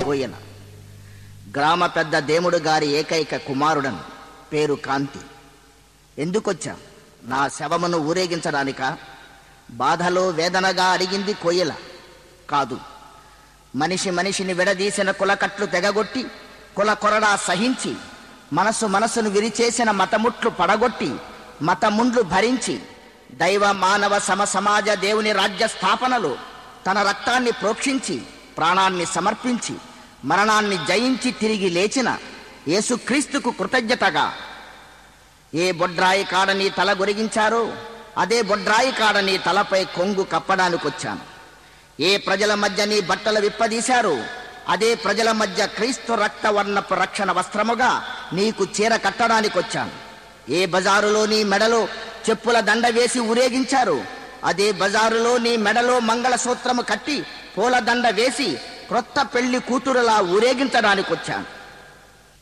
కోయన గ్రామ పెద్ద దేముడు గారి ఏకైక కుమారుడను పేరు కాంతి ఎందుకొచ్చా నా శవమును ఊరేగించడానిక బాధలో వేదనగా అడిగింది కోయల కాదు మనిషి మనిషిని విడదీసిన కులకట్లు తెగగొట్టి కుల కొరడా సహించి మనసు మనసును విరిచేసిన మతముట్లు పడగొట్టి మతముండ్లు భరించి దైవ మానవ సమ సమాజ దేవుని రాజ్య స్థాపనలో తన రక్తాన్ని ప్రోక్షించి ప్రాణాన్ని సమర్పించి మరణాన్ని జయించి తిరిగి లేచిన యేసుక్రీస్తుకు కృతజ్ఞతగా ఏ బొడ్రాయి కాడ నీ తల గొరిగించారో అదే బొడ్రాయి కాడ నీ తలపై కొంగు కప్పడానికొచ్చాను ఏ ప్రజల మధ్య నీ బట్టలు విప్పదీశారో అదే ప్రజల మధ్య క్రీస్తు రక్త వర్ణపు రక్షణ వస్త్రముగా నీకు చీర కట్టడానికొచ్చాను ఏ బజారులో నీ మెడలో చెప్పుల దండ వేసి ఊరేగించారు అదే బజారులో నీ మెడలో మంగళసూత్రము కట్టి పూల దండ వేసి క్రొత్త పెళ్లి కూతురులా ఊరేగించడానికొచ్చాను